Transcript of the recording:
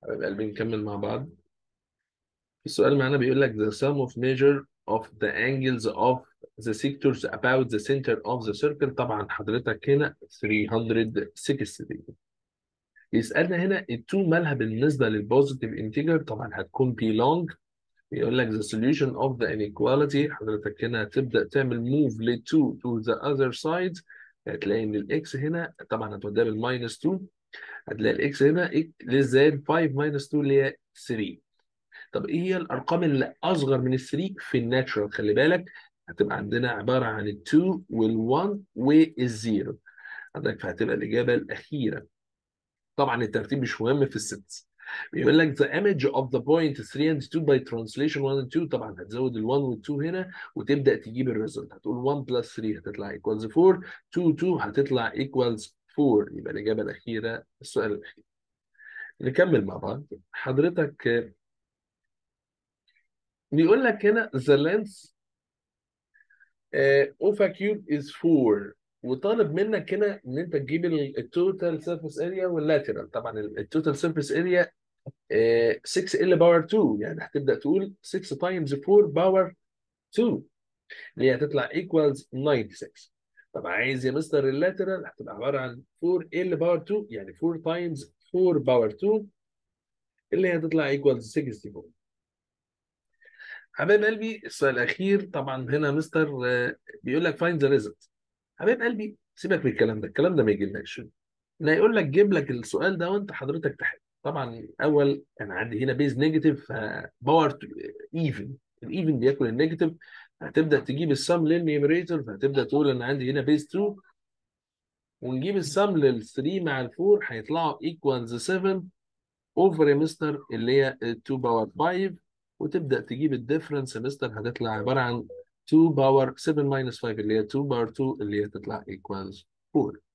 حبايب قلبي نكمل مع بعض السؤال معانا بيقول لك the sum of measure of the angles of the sectors about the center of the circle طبعا حضرتك هنا 360 degree يسألنا هنا التو مالها بالنسبة للبوزيتيف انتجر طبعا هتكون belong يقول لك the solution of the inequality حضرتك هنا هتبدأ تعمل move ل 2 to the other side هتلاقي ان الاكس هنا طبعا هتوديها بالماينس 2 هتلاقي الاكس هنا للزائد 5 ماينس 2 اللي هي 3 طب ايه هي الارقام اللي اصغر من ال 3 في الناتشرال خلي بالك هتبقى عندنا عباره عن ال 2 وال 1 والزيرو عندك فهتبقى الاجابه الاخيره طبعا الترتيب مش مهم في السيتس بيقول لك the image of the point 3 and 2 by translation 1 and 2 طبعا هتزود ال 1 وال 2 هنا وتبدا تجيب الريزلت هتقول 1 plus 3 هتطلع equals 4 2 2 هتطلع equals 4 يبقى الاجابه الاخيره السؤال الاخير نكمل مع بعض حضرتك بيقول لك هنا the length uh, of a cube is 4 وطالب منك هنا ان انت تجيب التوتال سيرفيس اريا واللاترال طبعا التوتال سيرفيس اريا 6 ال باور 2 يعني هتبدا تقول 6 تايمز 4 باور 2 اللي هي هتطلع ايكوالز 96 طب عايز يا مستر اللاترال هتبقى عباره عن 4 ال باور 2 يعني 4 تايمز 4 باور 2 اللي هي هتطلع ايكوالز 64 حبايب قلبي السؤال الاخير طبعا هنا مستر بيقول لك فايند ذا ريزلت حبايب قلبي سيبك من الكلام ده الكلام ده ما يجيلناش انا يقول لك جيب لك السؤال ده وانت حضرتك تحل طبعا اول انا عندي هنا بيز نيجاتيف فباور ايفن الايفن بياكل النيجاتيف هتبدا تجيب السم للنيوميريتور فهتبدا تقول انا عندي هنا بيز 2 ونجيب السم لل 3 مع ال 4 هيطلعوا ايكوالز 7 اوفر يا مستر اللي هي 2 باور 5 وتبدا تجيب الديفرنس يا مستر هتطلع عباره عن 2 باور 7 ماينس 5 اللي هي 2 باور 2 اللي هي تطلع ايكوالز 4